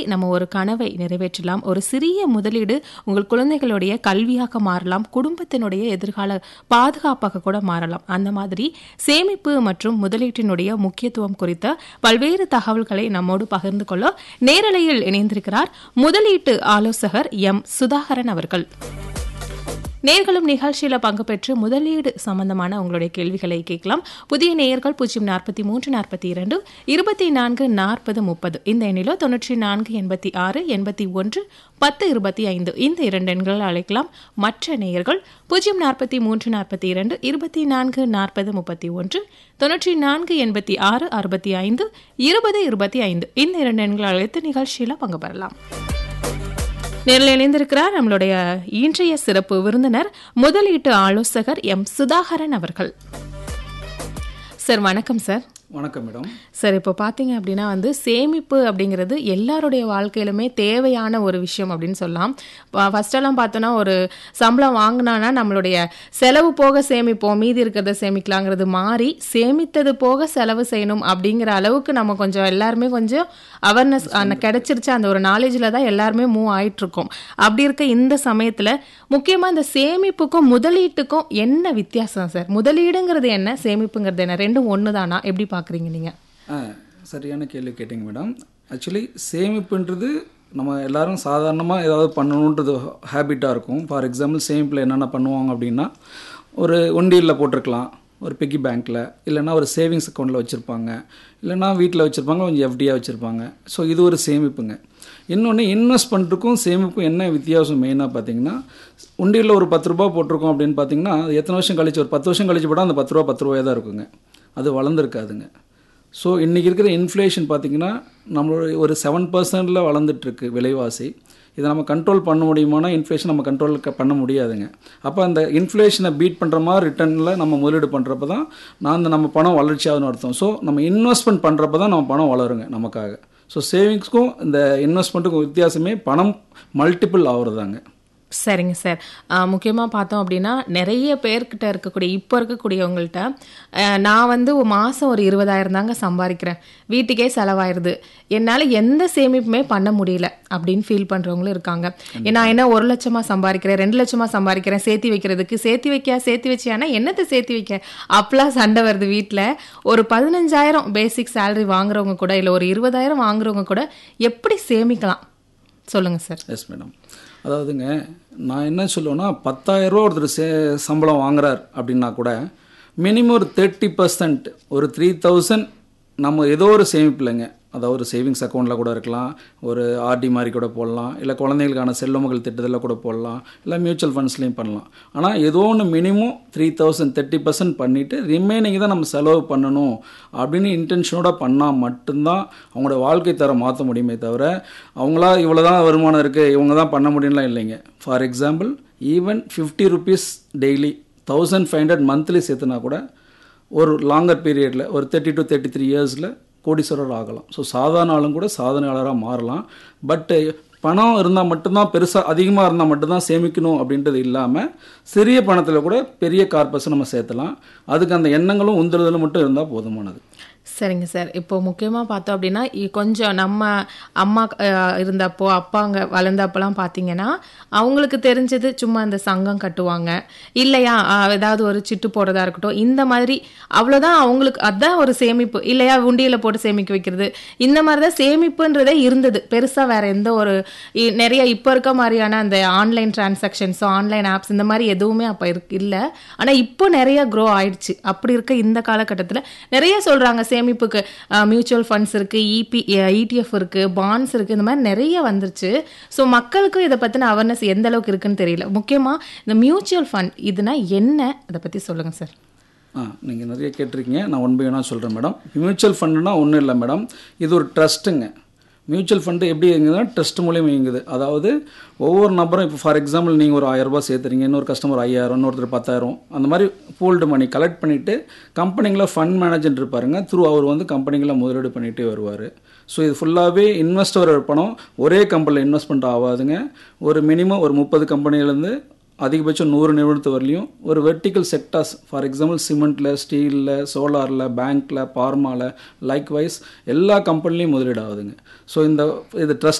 நம்ம ஒரு கனவை நிறைவேற்றலாம் ஒரு சிறிய முதலீடு உங்கள் குழந்தைகளுடைய கல்வியாக மாறலாம் குடும்பத்தினுடைய எதிர்கால பாதுகாப்பாக கூட மாறலாம் அந்த மாதிரி சேமிப்பு மற்றும் முதலீட்டினுடைய முக்கியத்துவம் குறித்த பல்வேறு தகவல்களை நம்மோடு பகிர்ந்து கொள்ள நேரலையில் இணைந்திருக்கிறார் முதலீட்டு ஆலோசகர் எம் சுதாகரன் அவர்கள் நேர்களும் நிகழ்ச்சியில பங்கு பெற்று முதலீடு சம்பந்தமான உங்களுடைய கேள்விகளை கேட்கலாம் புதிய நேயர்கள் பூஜ்ஜியம் நாற்பத்தி மூன்று நாற்பத்தி இரண்டு இருபத்தி நான்கு நாற்பது முப்பது இந்த எண்ணிலோ தொன்னூற்றி நான்கு எண்பத்தி ஆறு எண்பத்தி ஒன்று பத்து இருபத்தி ஐந்து இந்த இரண்டு எண்கள் அழைக்கலாம் மற்ற நேயர்கள் பூஜ்ஜியம் நாற்பத்தி மூன்று நாற்பத்தி இரண்டு இருபத்தி நான்கு நாற்பது முப்பத்தி ஒன்று தொன்னூற்றி நான்கு எண்பத்தி ஆறு அறுபத்தி ஐந்து இருபது இருபத்தி ஐந்து இந்த இரண்டு எண்கள் அழைத்து நிகழ்ச்சியில பங்கு பெறலாம் நேரில் இணைந்திருக்கிறார் நம்மளுடைய இன்றைய சிறப்பு விருந்தினர் முதலீட்டு ஆலோசகர் எம் சுதாகரன் அவர்கள் சார் வணக்கம் சார் வணக்கம் மேடம் சார் இப்போ பார்த்தீங்க அப்படின்னா வந்து சேமிப்பு அப்படிங்கிறது எல்லாருடைய வாழ்க்கையிலுமே தேவையான ஒரு விஷயம் அப்படின்னு சொல்லலாம் ஃபர்ஸ்டெல்லாம் பார்த்தோன்னா ஒரு சம்பளம் வாங்கினானா நம்மளுடைய செலவு போக சேமிப்போம் மீதி இருக்கிறத சேமிக்கலாங்கிறது மாறி சேமித்தது போக செலவு செய்யணும் அப்படிங்கிற அளவுக்கு நம்ம கொஞ்சம் எல்லாருமே கொஞ்சம் அவேர்னஸ் கிடைச்சிருச்சு அந்த ஒரு நாலேஜில் தான் எல்லாருமே மூவ் ஆயிட்டு இருக்கோம் அப்படி இருக்க இந்த சமயத்தில் முக்கியமாக இந்த சேமிப்புக்கும் முதலீட்டுக்கும் என்ன வித்தியாசம் சார் முதலீடுங்கிறது என்ன சேமிப்புங்கிறது என்ன ரெண்டும் ஒன்று தானா எப்படி பார்க்குறீங்க நீங்கள் ஆ சரியான கேள்வி கேட்டிங்க மேடம் ஆக்சுவலி சேமிப்புன்றது நம்ம எல்லாரும் சாதாரணமாக ஏதாவது பண்ணணுன்றது ஹேபிட்டாக இருக்கும் ஃபார் எக்ஸாம்பிள் சேமிப்பில் என்னென்ன பண்ணுவாங்க அப்படின்னா ஒரு ஒண்டியில் போட்டிருக்கலாம் ஒரு பிக்கி பேங்க்கில் இல்லைன்னா ஒரு சேவிங்ஸ் அக்கௌண்ட்டில் வச்சுருப்பாங்க இல்லைன்னா வீட்டில் வச்சுருப்பாங்க கொஞ்சம் எஃப்டியாக வச்சுருப்பாங்க ஸோ இது ஒரு சேமிப்புங்க இன்னொன்று இன்வெஸ்ட்மெண்ட்டுக்கும் சேமிப்புக்கும் என்ன வித்தியாசம் மெயினாக பார்த்தீங்கன்னா உண்டியில் ஒரு பத்து ரூபா போட்டிருக்கோம் அப்படின்னு பார்த்தீங்கன்னா அது எத்தனை வருஷம் கழிச்சு ஒரு பத்து வருஷம் கழிச்சு போட்டால் அந்த பத்து ரூபா பத்து ரூபாயாக தான் இருக்குங்க அது வளர்ந்துருக்காதுங்க ஸோ இன்றைக்கி இருக்கிற இன்ஃப்ளேஷன் பார்த்திங்கன்னா நம்மளுடைய ஒரு செவன் பர்சன்டில் வளர்ந்துட்டுருக்கு விலைவாசி இதை நம்ம கண்ட்ரோல் பண்ண முடியுமானா இன்ஃப்ளேஷன் நம்ம கண்ட்ரோல் பண்ண முடியாதுங்க அப்போ அந்த இன்ஃப்ளேஷனை பீட் பண்ணுற மாதிரி ரிட்டர்னில் நம்ம முதலீடு பண்ணுறப்ப தான் நான் அந்த நம்ம பணம் வளர்ச்சி ஆகுதுன்னு அர்த்தம் ஸோ நம்ம இன்வெஸ்ட்மெண்ட் பண்ணுறப்ப தான் நம்ம பணம் வளருங்க நமக்காக ஸோ சேவிங்ஸ்க்கும் இந்த இன்வெஸ்ட்மெண்ட்டுக்கும் வித்தியாசமே பணம் மல்டிபிள் ஆகுறதாங்க சரிங்க சார் முக்கியமாக பார்த்தோம் அப்படின்னா நிறைய பேர்கிட்ட இருக்கக்கூடிய இப்போ இருக்கக்கூடியவங்கள்ட்ட அஹ், நான் வந்து ஒரு மாதம் ஒரு இருபதாயிரம் தாங்க சம்பாதிக்கிறேன் வீட்டுக்கே செலவாயிருது என்னால் எந்த சேமிப்புமே பண்ண முடியல அப்படின்னு ஃபீல் பண்ணுறவங்களும் இருக்காங்க நான் என்ன ஒரு லட்சமாக சம்பாதிக்கிறேன் ரெண்டு லட்சமாக சம்பாதிக்கிறேன் சேர்த்து வைக்கிறதுக்கு சேர்த்து வைக்க சேர்த்து வச்சியானா என்னத்தை சேர்த்து வைக்க அப்பெல்லாம் சண்டை வருது வீட்டில் ஒரு பதினஞ்சாயிரம் பேசிக் சேலரி வாங்குறவங்க கூட இல்லை ஒரு இருபதாயிரம் வாங்குறவங்க கூட எப்படி சேமிக்கலாம் சொல்லுங்கள் சார் எஸ் மேடம் அதாவதுங்க நான் என்ன சொல்லுவேன்னா பத்தாயிரரூவா ஒருத்தர் சே சம்பளம் வாங்குறார் அப்படின்னா கூட மினிமம் ஒரு தேர்ட்டி பர்சன்ட் ஒரு த்ரீ தௌசண்ட் நம்ம ஏதோ ஒரு சேமிப்பில்லைங்க அதாவது ஒரு சேவிங்ஸ் அக்கௌண்ட்டில் கூட இருக்கலாம் ஒரு ஆர்டி மாதிரி கூட போடலாம் இல்லை குழந்தைகளுக்கான செல்வமகள் திட்டத்தில் கூட போடலாம் இல்லை மியூச்சுவல் ஃபண்ட்ஸ்லையும் பண்ணலாம் ஆனால் ஏதோ ஒன்று minimum three thousand thirty percent பண்ணிவிட்டு ரிமைனிங் தான் நம்ம செலவு பண்ணணும் அப்படின்னு இன்டென்ஷனோட பண்ணால் மட்டும்தான் அவங்களோட வாழ்க்கை தரம் மாற்ற முடியுமே தவிர அவங்களா இவ்வளோ தான் வருமானம் இருக்குது இவங்க தான் பண்ண முடியும்லாம் இல்லைங்க for example even fifty rupees daily thousand five hundred monthly சேர்த்துனா கூட ஒரு லாங்கர் பீரியடில் ஒரு தேர்ட்டி டு தேர்ட்டி த்ரீ இயர்ஸில் கோடீஸ்வரர் ஆகலாம் ஸோ சாதாரண ஆளும் கூட சாதனையாளராக மாறலாம் பட்டு பணம் இருந்தால் மட்டும்தான் பெருசாக அதிகமாக இருந்தால் மட்டும்தான் சேமிக்கணும் அப்படின்றது இல்லாமல் சிறிய பணத்தில் கூட பெரிய கார்பஸை நம்ம சேர்த்தலாம் அதுக்கு அந்த எண்ணங்களும் உந்துதலும் மட்டும் இருந்தால் போதுமானது சரிங்க சார் இப்போ முக்கியமாக பார்த்தோம் அப்படின்னா இ- கொஞ்சம் நம்ம அம்மா அஹ், இருந்தப்போ அப்பாங்க வளர்ந்தப்பெல்லாம் பார்த்தீங்கன்னா அவங்களுக்கு தெரிஞ்சது சும்மா இந்த சங்கம் கட்டுவாங்க இல்லையா அஹ், ஏதாவது ஒரு சிட்டு போடுறதா இருக்கட்டும் இந்த மாதிரி அவ்வளோதான் அவங்களுக்கு அதான் ஒரு சேமிப்பு இல்லையா உண்டியல போட்டு சேமிக்க வைக்கிறது இந்த மாதிரி தான் சேமிப்புன்றதே இருந்தது பெருசாக வேற எந்த ஒரு இ- நிறைய இப்போ இருக்க மாதிரியான அந்த ஆன்லைன் டிரான்சாக்ஷன்ஸோ ஆன்லைன் ஆப்ஸ் இந்த மாதிரி எதுவுமே அப்போ இருக்கு இல்லை ஆனால் இப்போ நிறைய க்ரோ ஆயிடுச்சு அப்படி இருக்க இந்த காலகட்டத்தில் நிறைய சொல்கிறாங்க சேமிப்புக்கு மியூச்சுவல் ஃபண்ட்ஸ் இருக்குது இபி இடிஎஃப் இருக்குது பாண்ட்ஸ் இருக்குது இந்த மாதிரி நிறைய வந்துருச்சு ஸோ மக்களுக்கும் இதை பற்றின அவேர்னஸ் எந்த அளவுக்கு இருக்குன்னு தெரியல முக்கியமாக இந்த மியூச்சுவல் ஃபண்ட் இதுனா என்ன அதை பற்றி சொல்லுங்கள் சார் ஆ நீங்கள் நிறைய கேட்டிருக்கீங்க நான் ஒன் பை ஒன்னாக சொல்கிறேன் மேடம் மியூச்சுவல் ஃபண்டுனா ஒன்றும் இல்லை மேடம் இது ஒரு ட்ரஸ்ட்டுங்க மியூச்சுவல் ஃபண்டு எப்படி இயங்குதுன்னா ட்ரஸ்ட் மூலியம் இயங்குது அதாவது ஒவ்வொரு நபரும் இப்போ ஃபார் எக்ஸாம்பிள் நீங்கள் ஒரு ஆயிரம் ரூபாய் சேர்த்துறீங்க இன்னொரு கஸ்டமர் ஐயாயிரம் இன்னொருத்தர் பத்தாயிரம் அந்த மாதிரி பூல்டு மணி கலெக்ட் பண்ணிவிட்டு கம்பெனியில் ஃபண்ட் மேனேஜர் இருப்பாருங்க த்ரூ அவர் வந்து கம்பெனிகளை முதலீடு பண்ணிகிட்டே வருவார் ஸோ இது ஃபுல்லாகவே இன்வெஸ்டர் பணம் ஒரே கம்பெனியில் இன்வெஸ்ட்மெண்ட் ஆகாதுங்க ஒரு மினிமம் ஒரு முப்பது கம்பெனிலேருந்து அதிகபட்சம் நூறு நிறுவனத்து வரலையும் ஒரு வெர்டிக்கல் செக்டார்ஸ் ஃபார் எக்ஸாம்பிள் சிமெண்ட்டில் ஸ்டீலில் சோலாரில் பேங்க்கில் பார்மாவில் லைக் வைஸ் எல்லா கம்பெனிலையும் முதலீடு ஆகுதுங்க ஸோ இந்த இது ட்ரஸ்ட்